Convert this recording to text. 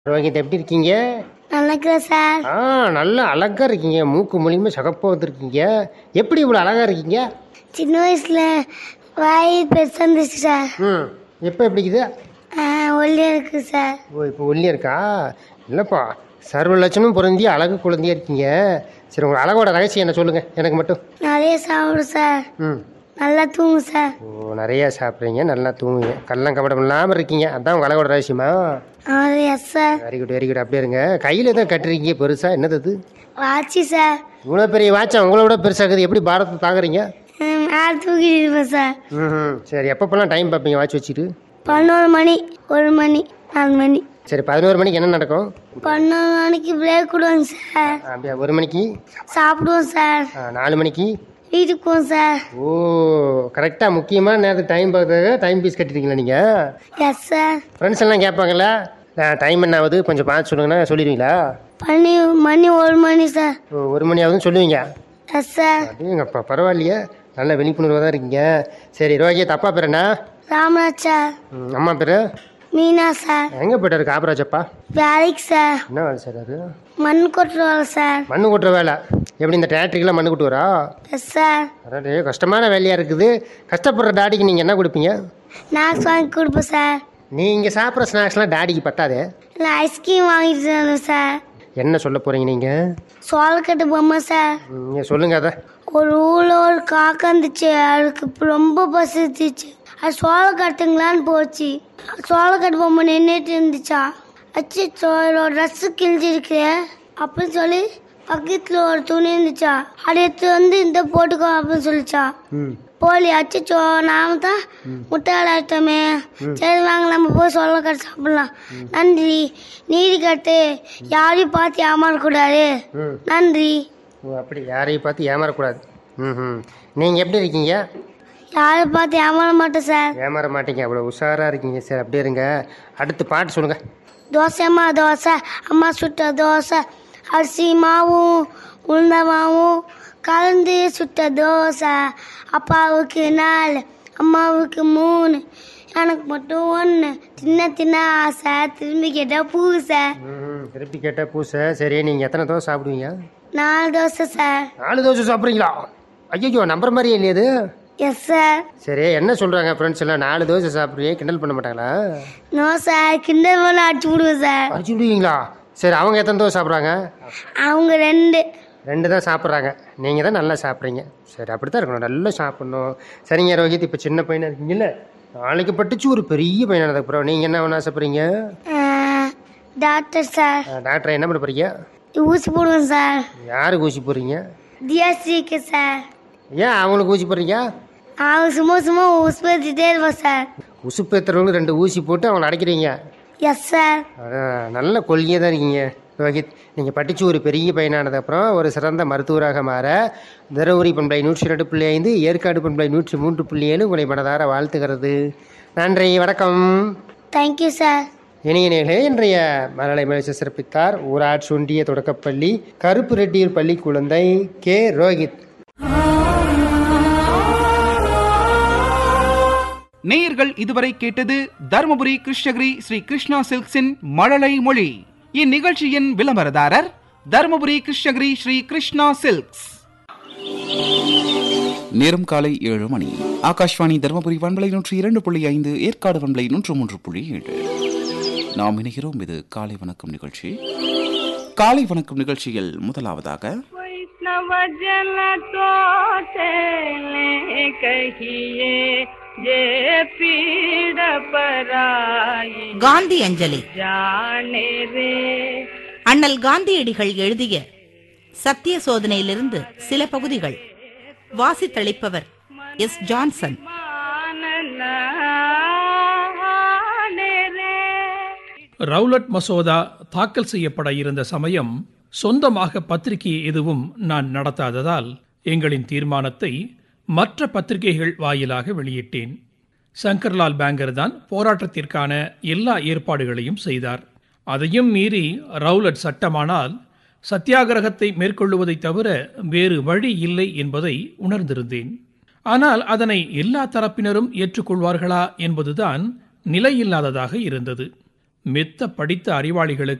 ரோஹித் எப்படி இருக்கீங்க நல்லா சார் ஆ நல்லா அழகா இருக்கீங்க மூக்கு மூலியமாக சகப்பாக வந்திருக்கீங்க எப்படி இவ்வளோ அழகா இருக்கீங்க சின்ன வயசுல வாய் பெருசா இருந்துச்சு சார் ம் எப்போ எப்படி இருக்குது ஆ, ஒல்லியா இருக்கு சார் ஓ இப்போ ஒல்லியா இருக்கா இல்லைப்பா சர்வ லட்சணம் பொருந்தி அழகு குழந்தையா இருக்கீங்க சரி உங்கள் அழகோட ரகசியம் என்ன சொல்லுங்கள் எனக்கு மட்டும் நிறைய சாப்பிடும் சார் ம் நல்லா தூங்கும் சார் ஓ நிறையா சாப்பிட்றீங்க நல்லா தூங்குவீங்க கள்ளம் கபடம் இல்லாமல் இருக்கீங்க அதான் உங்கள் அழகோட ரகசியமா அது yes sir very good very good அப்படியே இருங்க கையில் தான் கட்டுறீங்க பெருசாக என்னது அது வாட்சி சார் இவ்வளோ பெரிய வாட்சா உங்களோட பெருசாக இருக்குது எப்படி பாரத்தை தாங்குறீங்க ம், மேல தூக்கிட்டு இருப்பேன் சார் ம் சரி எப்பப்பெல்லாம் டைம் பார்ப்பீங்க வாட்ச் வச்சுட்டு பதினோரு மணி ஒரு மணி நாலு மணி சரி பதினோரு மணிக்கு என்ன நடக்கும் பதினோரு மணிக்கு பிரேக் விடுவாங்க சார் அப்படியா ஒரு மணிக்கு சாப்பிடுவோம் சார் ஆ, நாலு மணிக்கு வீட்டுக்கு போவோம் சார் ஓ கரெக்டாக முக்கியமான நேரத்துக்கு டைம் பார்க்கறதுக்கு டைம் பீஸ் கட்டிட்டீங்களா நீங்கள் எஸ் சார் ஃப்ரெண்ட்ஸ் எல்லாம் கேட்பாங்கல்ல டைம் என்ன ஆகுது கொஞ்சம் பார்த்து சொல்லுங்கன்னா சொல்லிடுவீங்களா மணி மணி ஒரு மணி சார் ஓ ஒரு மணி ஆகுதுன்னு சொல்லுவீங்க எஸ் சார் அப்படிங்கப்பா பரவாயில்லையே நல்ல விழிப்புணர்வாக தான் இருக்கீங்க சரி ரோஹித் அப்பா பேர் என்ன ராமராஜ் சார் ம், அம்மா பேர் மீனா சார் எங்கே போயிட்டாரு காபராஜப்பா வேலைக்கு சார் என்ன வேலை சார் அது மண் கொட்டுருவாங்க சார் மண்ணு கொட்டுற வேலை எப்படி இந்த டேட்ரிக்கெலாம் மண்ணு கொட்டுவாரா எஸ் சார் அதாவது கஷ்டமான வேலையாக இருக்குது கஷ்டப்படுற டாடிக்கு நீங்கள் என்ன கொடுப்பீங்க ஸ்நாக்ஸ் வாங்கி கொடுப்பேன் சார் நீங்கள் சாப்பிட்ற ஸ்நாக்ஸ்லாம் டாடிக்கு பத்தாதே இல்லை ஐஸ்கிரீம் வாங்கிட்டு தரேன் சார் என்ன சொல்ல போகிறீங்க நீங்கள் சோளக்கட்டு பொம்மை சார் நீங்கள் சொல்லுங்கள் அதை ஒரு ஊரில் ஒரு காக்கா இருந்துச்சு அதுக்கு இப்ப ரொம்ப பசிச்சிச்சு அது சோளக்கட்டுங்களான்னு போச்சு சோளக்கட்டு பொம்மை நின்றுட்டு இருந்துச்சா அச்சு சோளோட ட்ரெஸ்ஸு கிழிஞ்சிருக்கு அப்படின்னு சொல்லி பக்கத்தில் ஒரு துணி இருந்துச்சா அதை எடுத்து வந்து இந்த போட்டுக்கோ அப்படின்னு சொல்லிச்சா ம் போலி அச்சோ நாம தான் முட்டை விளையாட்டோமே சரி வாங்க நம்ம போய் சொல்ல கட்டு சாப்பிடலாம் நன்றி நீதி கட்டு யாரையும் பார்த்து ஏமாறக்கூடாது ம் நன்றி ஓ அப்படி யாரையும் பார்த்து ஏமாறக்கூடாது ம் ம் நீங்கள் எப்படி இருக்கீங்க யாரையும் பார்த்து ஏமாற மாட்டேன் சார் ஏமாற மாட்டீங்க அவ்வளோ உஷாராக இருக்கீங்க சரி அப்படியே இருங்க அடுத்து பாட்டு சொல்லுங்கள் தோசைம்மா தோசை அம்மா சுட்ட தோசை அரிசி மாவும் உளுந்த மாவும் கலந்து சுட்ட தோசை அப்பாவுக்கு நாலு அம்மாவுக்கு மூணு எனக்கு மட்டும் ஒன்று சின்ன சின்ன ஆசை திரும்பி கேட்டால் பூசை ம் திருப்பி கேட்ட பூசை சரி நீங்கள் எத்தனை தோசை சாப்பிடுவீங்க நாலு தோசை சார் நாலு தோசை சாப்பிட்றீங்களா ஐயோ நம்புற மாதிரியே இல்லையா இது எஸ் சார் சரி என்ன சொல்கிறாங்க ஃப்ரெண்ட்ஸ் எல்லாம் நாலு தோசை சாப்பிட்றீங்க கிண்டல் பண்ண மாட்டாங்களா நோ சார் கிண்டல் மேலே அடிச்சு விடுவேன் சார் அடிச்சு விடுவீங்களா சரி அவங்க எத்தனை தோசை சாப்பிட்றாங்க அவங்க ரெண்டு ரெண்டு தான் சாப்பிட்றாங்க நீங்கள் தான் நல்லா சாப்பிட்றீங்க சரி அப்படி தான் இருக்கணும் நல்லா சாப்பிட்ணும் சரிங்க ரோஹித் இப்போ சின்ன பையனாக இருக்கீங்கல்ல நாளைக்கு பட்டுச்சு ஒரு பெரிய பையனானதுக்கு அப்புறம் நீங்கள் என்ன பண்ண ஆசைப்படுறீங்க ஆஹ், டாக்டர் சார் டாக்டர் என்ன பண்ண போகிறீங்க ஊசி போடுவேன் சார் யாருக்கு ஊசி போடுறீங்க தியாசிக்கு சார் ஏன் அவங்களுக்கு ஊசி போடுறீங்க அவங்க சும்மா சும்மா ஊசி பேத்திட்டே இருப்பேன் சார் உசுப்பேத்துறவங்களுக்கு ரெண்டு ஊசி போட்டு அவங்கள அடைக்கிறீங்க எஸ் சார் அதான், நல்ல கொள்கையாக தான் இருக்கீங்க ரோஹித் நீங்கள் படித்து ஒரு பெரிய பையனானது அப்புறம் ஒரு சிறந்த மருத்துவராக மாற தருமபுரி பண்பலை நூற்றி ரெண்டு புள்ளி ஐந்து ஏற்காடு பண்பலை நூற்றி மூன்று புள்ளி ஏழு உங்களை மனதார வாழ்த்துகிறது நன்றி வணக்கம் தேங்க்யூ சார் இணைய நேர்களே இன்றைய மலலை மகிழ்ச்சி சிறப்பித்தார் ஊராட்சி ஒன்றிய தொடக்கப்பள்ளி கருப்பு ரெட்டியூர் பள்ளி குழந்தை கே ரோஹித் நேயர்கள் இதுவரை கேட்டது தருமபுரி கிருஷ்ணகிரி ஸ்ரீ கிருஷ்ணா சில்க்ஸின் மழலை மொழி இந்நிகழ்ச்சியின் விளம்பரதாரர் தருமபுரி கிருஷ்ணகிரி ஸ்ரீ கிருஷ்ணா சில்க்ஸ் நேரம் காலை ஏழு மணி ஆகாஷ்வாணி தருமபுரி வன்பலை நூற்றி இரண்டு புள்ளி ஐந்து ஏற்காடு வன்பலை நூற்று மூன்று புள்ளி ஏழு நாம் இணைகிறோம் இது காலை வணக்கம் நிகழ்ச்சி காலை வணக்கம் நிகழ்ச்சியில் முதலாவதாக वैष्णव जन तो चले कहिए जे पीड़ पराई காந்தி அஞ்சலி जाने रे அண்ணல் காந்தியடிகள் எழுதிய சத்திய சோதனையிலிருந்து சில பகுதிகள் வாசித்தளிப்பவர் எஸ் ஜான்சன் मान ने रे ரவுலட் மசோதா தாக்கல் செய்யப்பட இருந்த சமயம் சொந்தமாக பத்திரிகை எதுவும் நான் நடத்தாததால் எங்களின் தீர்மானத்தை மற்ற பத்திரிகைகள் வாயிலாக வெளியிட்டேன் சங்கர்லால் பேங்கர் தான் போராட்டத்திற்கான எல்லா ஏற்பாடுகளையும் செய்தார் அதையும் மீறி ரவுலட் சட்டமானால் சத்தியாகிரகத்தை மேற்கொள்ளுவதை தவிர வேறு வழி இல்லை என்பதை உணர்ந்திருந்தேன் ஆனால் அதனை எல்லா தரப்பினரும் ஏற்றுக்கொள்வார்களா என்பதுதான் நிலையில்லாததாக இருந்தது மெத்த படித்த அறிவாளிகளுக்கு